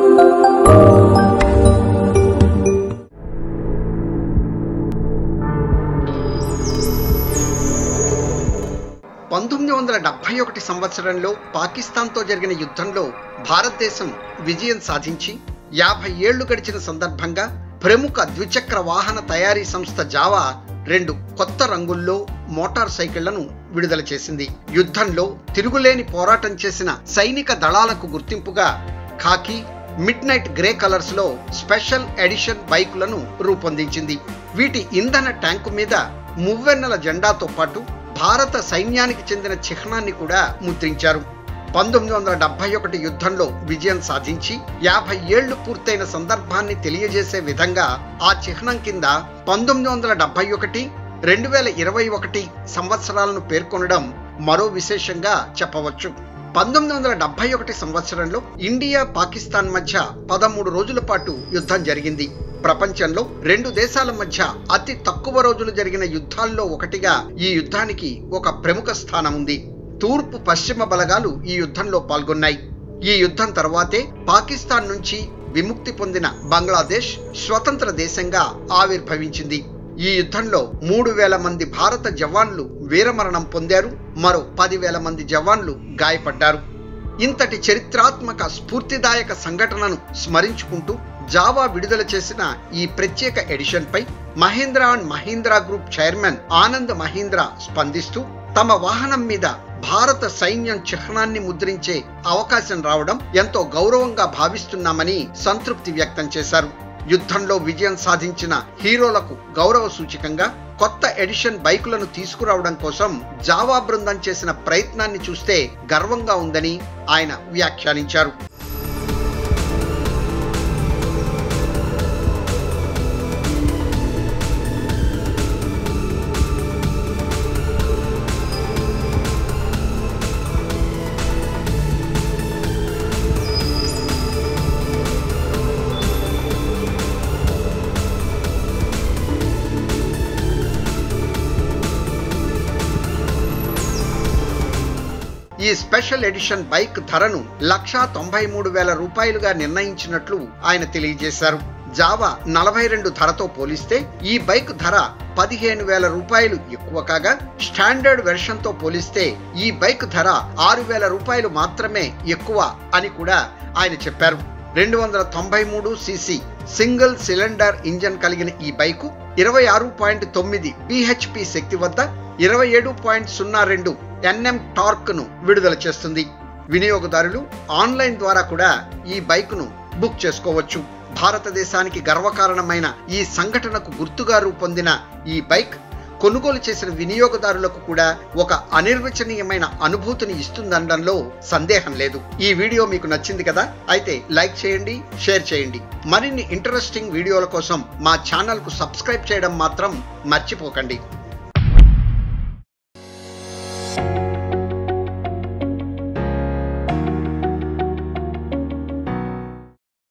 పంతొమ్మిది వందల డెబ్బై ఒకటి సంవత్సరంలో పాకిస్తాన్తో జరిగిన యుద్ధంలో భారతదేశం విజయం సాధించి యాభై ఏళ్లు గడిచిన సందర్భంగా ప్రముఖ ద్విచక్ర వాహన తయారీ సంస్థ జావా రెండు కొత్త రంగుల్లో మోటార్ సైకిళ్లను విడుదల చేసింది యుద్ధంలో తిరుగులేని పోరాటం చేసిన సైనిక దళాలకు గుర్తింపుగా khaki midnight grey colours లో స్పెషల్ ఎడిషన్ బైకులను రూపొందించింది వీటి ఇంధన ట్యాంకు మీద మువ్వెన్నెల జెండాతో పాటు భారత సైన్యానికి చెందిన చిహ్నాన్ని కూడా ముద్రించారు పంతొమ్మిది వందల డెబ్బై ఒకటి యుద్ధంలో విజయం సాధించి యాభై ఏళ్లు పూర్తయిన సందర్భాన్ని తెలియజేసే విధంగా ఆ చిహ్నం కింద పంతొమ్మిది వందల డెబ్బై ఒకటి రెండు వేల ఇరవై ఒకటి సంవత్సరాలను పేర్కొనడం మరో విశేషంగా చెప్పవచ్చు పంతొమ్మిది వందల డెబ్బై ఒకటి సంవత్సరంలో ఇండియా పాకిస్తాన్ మధ్య పదమూడు రోజుల పాటు యుద్ధం జరిగింది ప్రపంచంలో రెండు దేశాల మధ్య అతి తక్కువ రోజులు జరిగిన యుద్ధాల్లో ఒకటిగా ఈ యుద్ధానికి ఒక ప్రముఖ స్థానం ఉంది తూర్పు పశ్చిమ బలగాలు ఈ యుద్ధంలో పాల్గొన్నాయి ఈ యుద్ధం తర్వాతే పాకిస్తాన్ నుంచి విముక్తి పొందిన బంగ్లాదేశ్ స్వతంత్ర దేశంగా ఆవిర్భవించింది ఈ యుద్ధంలో మూడు వేల మంది భారత జవాన్లు వీరమరణం పొందారు మరో పదివేల మంది జవాన్లు గాయపడ్డారు ఇంతటి చరిత్రాత్మక స్ఫూర్తిదాయక సంఘటనను స్మరించుకుంటూ జావా విడుదల చేసిన ఈ ప్రత్యేక ఎడిషన్ పై Mahindra and Mahindra group chairman Anand Mahindra స్పందిస్తూ తమ వాహనం మీద భారత సైన్యం చిహ్నాన్ని ముద్రించే అవకాశం రావడం ఎంతో గౌరవంగా భావిస్తున్నామని సంతృప్తి వ్యక్తం చేశారు యుద్ధంలో విజయం సాధించిన హీరోలకు గౌరవ సూచికంగా కొత్త ఎడిషన్ బైకులను తీసుకురావడం కోసం జావా బృందం చేసిన ప్రయత్నాన్ని చూస్తే గర్వంగా ఉందని ఆయన వ్యాఖ్యానించారు ఈ స్పెషల్ ఎడిషన్ బైక్ ధరను లక్షా తొంభై మూడు వేల రూపాయలుగా నిర్ణయించినట్లు ఆయన తెలియజేశారు జావా నలభై రెండు ధరతో పోలిస్తే ఈ బైక్ ధర పదిహేను వేల రూపాయలు ఎక్కువ కాగా స్టాండర్డ్ వెర్షన్ తో పోలిస్తే ఈ బైక్ ధర ఆరు వేల రూపాయలు మాత్రమే ఎక్కువ అని కూడా ఆయన చెప్పారు రెండు వందల తొంభై మూడు సిసి సింగిల్ సిలిండర్ ఇంజన్ కలిగిన ఈ బైకు ఇరవై ఆరు పాయింట్ తొమ్మిది బిహెచ్పి శక్తి వద్ద ఇరవై ఏడు పాయింట్ సున్నా రెండు ఎన్ఎం టార్క్ ను విడుదల చేస్తుంది వినియోగదారులు ఆన్లైన్ ద్వారా కూడా ఈ బైక్ను బుక్ చేసుకోవచ్చు భారతదేశానికి గర్వకారణమైన ఈ సంఘటనకు గుర్తుగా రూపొందిన ఈ బైక్ కొనుగోలు చేసిన వినియోగదారులకు కూడా ఒక అనిర్వచనీయమైన అనుభూతిని ఇస్తుందనడంలో సందేహం లేదు ఈ వీడియో మీకు నచ్చింది కదా అయితే లైక్ చేయండి షేర్ చేయండి మరిన్ని ఇంట్రెస్టింగ్ వీడియోల కోసం మా ఛానల్కు సబ్స్క్రైబ్ చేయడం మాత్రం మర్చిపోకండి